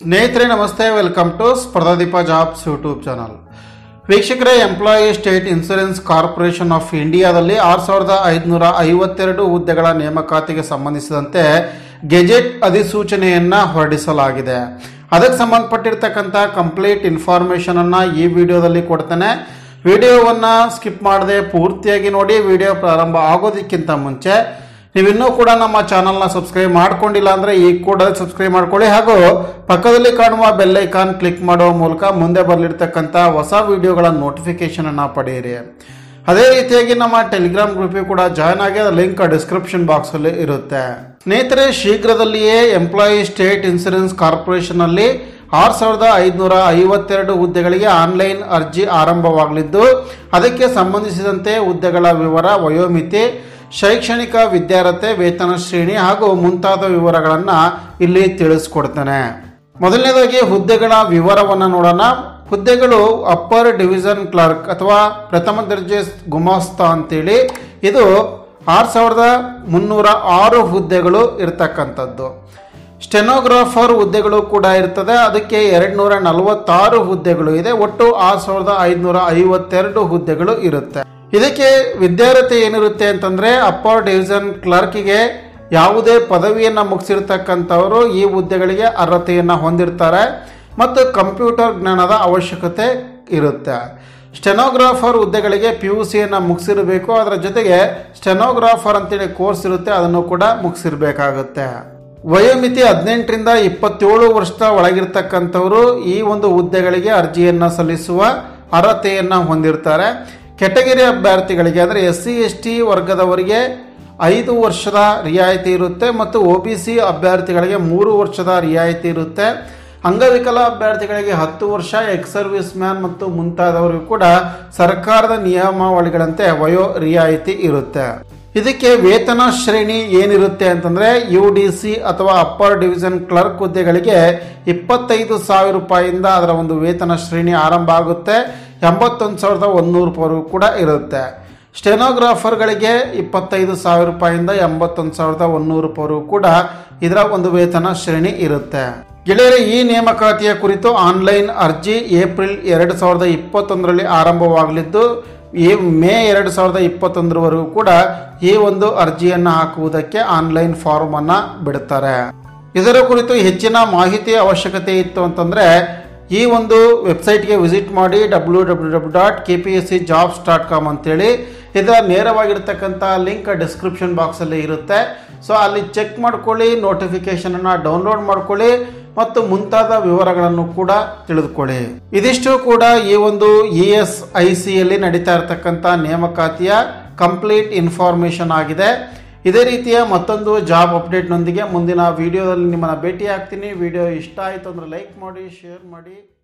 ಸ್ನೇಹಿತರೆ ನಮಸ್ತೆ welcome to Spardhadeepa jobs YouTube channel ವೀಕ್ಷಕರೇ employee state insurance corporation of ಇಂಡಿಯಾದಲ್ಲಿ ಆರು ಸಾವಿರದ ಐದುನೂರ ಐವತ್ತೆರಡು ಹುದ್ದೆಗಳ ನೇಮಕಾತಿಗೆ ಸಂಬಂಧಿಸಿದಂತೆ ಗೆಜೆಟ್ ಅಧಿಸೂಚನೆಯನ್ನು ಹೊರಡಿಸಲಾಗಿದೆ ಅದಕ್ಕೆ ಸಂಬಂಧಪಟ್ಟಿರ್ತಕ್ಕಂಥ ಕಂಪ್ಲೀಟ್ ಇನ್ಫಾರ್ಮೇಷನ್ ಅನ್ನ ಈ ವಿಡಿಯೋದಲ್ಲಿ ಕೊಡ್ತೇನೆ ವಿಡಿಯೋವನ್ನು ಸ್ಕಿಪ್ ಮಾಡದೆ ಪೂರ್ತಿಯಾಗಿ ನೋಡಿ ವಿಡಿಯೋ ಪ್ರಾರಂಭ ಆಗೋದಕ್ಕಿಂತ ಮುಂಚೆ ನೀವಿನ್ನೂ ಕೂಡ ನಮ್ಮ ಚಾನಲ್ನ ಸಬ್ಸ್ಕ್ರೈಬ್ ಮಾಡ್ಕೊಂಡಿಲ್ಲ ಅಂದರೆ ಈಗ ಕೂಡ ಸಬ್ಸ್ಕ್ರೈಬ್ ಮಾಡ್ಕೊಳ್ಳಿ ಹಾಗೂ ಪಕ್ಕದಲ್ಲಿ ಕಾಣುವ ಬೆಲ್ ಐಕಾನ್ ಕ್ಲಿಕ್ ಮಾಡುವ ಮೂಲಕ ಮುಂದೆ ಬರಲಿರ್ತಕ್ಕಂಥ ಹೊಸ ವಿಡಿಯೋಗಳ ನೋಟಿಫಿಕೇಶನ್ ಅನ್ನು ಪಡೆಯಿರಿ ಅದೇ ರೀತಿಯಾಗಿ ನಮ್ಮ ಟೆಲಿಗ್ರಾಮ್ ಗ್ರೂಪಿಗೆ ಕೂಡ ಜಾಯ್ನ್ ಆಗಿ ಅದರ ಲಿಂಕ್ ಡಿಸ್ಕ್ರಿಪ್ಷನ್ ಬಾಕ್ಸಲ್ಲಿ ಇರುತ್ತೆ ಸ್ನೇಹಿತರೆ ಶೀಘ್ರದಲ್ಲಿಯೇ ಎಂಪ್ಲಾಯಿ ಸ್ಟೇಟ್ ಇನ್ಸೂರೆನ್ಸ್ ಕಾರ್ಪೊರೇಷನ್ನಲ್ಲಿ ಆರು ಸಾವಿರದ ಐದುನೂರ ಐವತ್ತೆರಡು ಹುದ್ದೆಗಳಿಗೆ ಆನ್ಲೈನ್ ಅರ್ಜಿ ಆರಂಭವಾಗಲಿದ್ದು ಅದಕ್ಕೆ ಸಂಬಂಧಿಸಿದಂತೆ ಹುದ್ದೆಗಳ ವಿವರ ವಯೋಮಿತಿ ಶೈಕ್ಷಣಿಕ ವಿದ್ಯಾರ್ಹತೆ ವೇತನ ಶ್ರೇಣಿ ಹಾಗೂ ಮುಂತಾದ ವಿವರಗಳನ್ನು ಇಲ್ಲಿ ತಿಳಿಸ್ಕೊಡ್ತೇನೆ ಮೊದಲನೇದಾಗಿ ಹುದ್ದೆಗಳ ವಿವರವನ್ನು ನೋಡೋಣ ಹುದ್ದೆಗಳು ಅಪ್ಪರ್ ಡಿವಿಷನ್ ಕ್ಲರ್ಕ್ ಅಥವಾ ಪ್ರಥಮ ದರ್ಜೆ ಗುಮಾಸ್ತ ಅಂತೇಳಿ ಇದು ಆರು ಸಾವಿರದ ಮುನ್ನೂರ ಆರು ಹುದ್ದೆಗಳು ಇರ್ತಕ್ಕಂಥದ್ದು ಸ್ಟೆನೋಗ್ರಾಫರ್ ಹುದ್ದೆಗಳು ಕೂಡ ಇರ್ತದೆ ಅದಕ್ಕೆ ಎರಡು ನೂರ ನಲವತ್ತಾರು ಹುದ್ದೆಗಳು ಇದೆ ಒಟ್ಟು ಆರು ಸಾವಿರದ ಐದುನೂರ ಐವತ್ತೆರಡು ಹುದ್ದೆಗಳು ಇರುತ್ತೆ ಇದಕ್ಕೆ ವಿದ್ಯಾರ್ಥಿ ಏನಿರುತ್ತೆ ಅಂತಂದ್ರೆ ಅಪ್ಪರ್ ಡಿವಿಷನ್ ಕ್ಲರ್ಕಿಗೆ ಯಾವುದೇ ಪದವಿಯನ್ನು ಮುಗಿಸಿರ್ತಕ್ಕಂಥವರು ಈ ಹುದ್ದೆಗಳಿಗೆ ಅರ್ಹತೆಯನ್ನು ಹೊಂದಿರ್ತಾರೆ ಮತ್ತು ಕಂಪ್ಯೂಟರ್ ಜ್ಞಾನದ ಅವಶ್ಯಕತೆ ಇರುತ್ತೆ ಸ್ಟೆನೋಗ್ರಾಫರ್ ಹುದ್ದೆಗಳಿಗೆ ಪಿ ಯು ಸಿಯನ್ನು ಮುಗಿಸಿರಬೇಕು ಅದರ ಜೊತೆಗೆ ಸ್ಟೆನೋಗ್ರಾಫರ್ ಅಂತೇಳಿ ಕೋರ್ಸ್ ಇರುತ್ತೆ ಅದನ್ನು ಕೂಡ ಮುಗಿಸಿರ್ಬೇಕಾಗುತ್ತೆ ವಯೋಮಿತಿ ಹದಿನೆಂಟರಿಂದ ಇಪ್ಪತ್ತೇಳು ವರ್ಷದ ಒಳಗಿರ್ತಕ್ಕಂಥವರು ಈ ಒಂದು ಹುದ್ದೆಗಳಿಗೆ ಅರ್ಜಿಯನ್ನು ಸಲ್ಲಿಸುವ ಅರ್ಹತೆಯನ್ನು ಹೊಂದಿರ್ತಾರೆ ಕೆಟಗರಿ ಅಭ್ಯರ್ಥಿಗಳಿಗೆ ಅಂದರೆ ಎಸ್ ಸಿ ಎಸ್ ಟಿ ವರ್ಗದವರಿಗೆ ಐದು ವರ್ಷದ ರಿಯಾಯಿತಿ ಇರುತ್ತೆ ಮತ್ತು ಒ ಬಿ ಸಿ ಅಭ್ಯರ್ಥಿಗಳಿಗೆ ಮೂರು ವರ್ಷದ ರಿಯಾಯಿತಿ ಇರುತ್ತೆ ಅಂಗವಿಕಲ ಅಭ್ಯರ್ಥಿಗಳಿಗೆ ಹತ್ತು ವರ್ಷ ಎಕ್ಸ್ ಸರ್ವಿಸ್ ಮ್ಯಾನ್ ಮತ್ತು ಮುಂತಾದವರಿಗೂ ಕೂಡ ಸರ್ಕಾರದ ನಿಯಮಾವಳಿಗಳಂತೆ ವಯೋ ರಿಯಾಯಿತಿ ಇರುತ್ತೆ ಇದಕ್ಕೆ ವೇತನ ಶ್ರೇಣಿ ಏನಿರುತ್ತೆ ಅಂತಂದ್ರೆ ಯು ಡಿ ಸಿ ಅಥವಾ ಅಪ್ಪರ್ ಡಿವಿಷನ್ ಕ್ಲರ್ಕ್ ಹುದ್ದೆಗಳಿಗೆ ಇಪ್ಪತ್ತೈದು ಸಾವಿರ ರೂಪಾಯಿಯಿಂದ ಅದರ ಒಂದು ವೇತನ ಶ್ರೇಣಿ ಆರಂಭ ಆಗುತ್ತೆ ಎಂಬತ್ತೊಂದು ಸಾವಿರದ ಒಂದೂರು ರೂಪಾಯಿ ಕೂಡ ಇರುತ್ತೆ ಸ್ಟೆನೋಗ್ರಾಫರ್ಗಳಿಗೆ ಇಪ್ಪತ್ತೈದು ಸಾವಿರ ರೂಪಾಯಿಯಿಂದ ಎಂಬತ್ತೊಂದು ಸಾವಿರದ ಒಂದೂರು ರೂಪಾಯಿ ಕೂಡ ಇದರ ಒಂದು ವೇತನ ಶ್ರೇಣಿ ಇರುತ್ತೆ ಗೆಳೆಯರೆ ಈ ನೇಮಕಾತಿಯ ಕುರಿತು ಆನ್ಲೈನ್ ಅರ್ಜಿ ಏಪ್ರಿಲ್ ಎರಡು ಸಾವಿರದ ಇಪ್ಪತ್ತೊಂದರಲ್ಲಿ ಆರಂಭವಾಗಲಿದ್ದು ಈ ಮೇ ಎರಡು ಸಾವಿರದ ಇಪ್ಪತ್ತೊಂದರವರೆಗೂ ಕೂಡ ಈ ಒಂದು ಅರ್ಜಿಯನ್ನು ಹಾಕುವುದಕ್ಕೆ ಆನ್ಲೈನ್ ಫಾರ್ಮ್ ಅನ್ನ ಬಿಡುತ್ತಾರೆ ಇದರ ಕುರಿತು ಹೆಚ್ಚಿನ ಮಾಹಿತಿ ಅವಶ್ಯಕತೆ ಇತ್ತು ಅಂತಂದ್ರೆ ಈ ಒಂದು ವೆಬ್ಸೈಟ್ಗೆ ವಿಸಿಟ್ ಮಾಡಿ W W W dot K P S C jobs dot com ಅಂತೇಳಿ ಇದರ ನೇರವಾಗಿರ್ತಕ್ಕಂಥ ಲಿಂಕ್ ಡಿಸ್ಕ್ರಿಪ್ಷನ್ ಬಾಕ್ಸಲ್ಲಿ ಇರುತ್ತೆ ಸೊ ಅಲ್ಲಿ ಚೆಕ್ ಮಾಡ್ಕೊಳ್ಳಿ ನೋಟಿಫಿಕೇಶನನ್ನು ಡೌನ್ಲೋಡ್ ಮಾಡ್ಕೊಳ್ಳಿ ಮತ್ತು ಮುಂತಾದ ವಿವರಗಳನ್ನು ಕೂಡ ತಿಳಿದುಕೊಳ್ಳಿ ಇದಿಷ್ಟು ಕೂಡ ಈ ಒಂದು ಇ ಎಸ್ ಐ ಸಿಯಲ್ಲಿ ನಡೀತಾ ಇರತಕ್ಕಂಥ ನೇಮಕಾತಿಯ ಕಂಪ್ಲೀಟ್ ಇನ್ಫಾರ್ಮೇಷನ್ ಆಗಿದೆ ಇದೇ ರೀತಿಯ ಮತ್ತೊಂದು ಜಾಬ್ ಅಪ್ಡೇಟ್ನೊಂದಿಗೆ ಮುಂದಿನ ವಿಡಿಯೋದಲ್ಲಿ ನಿಮ್ಮನ್ನು ಭೇಟಿ ಆಗ್ತೀನಿ ವಿಡಿಯೋ ಇಷ್ಟ ಆಯಿತು ಅಂದರೆ ಲೈಕ್ ಮಾಡಿ ಶೇರ್ ಮಾಡಿ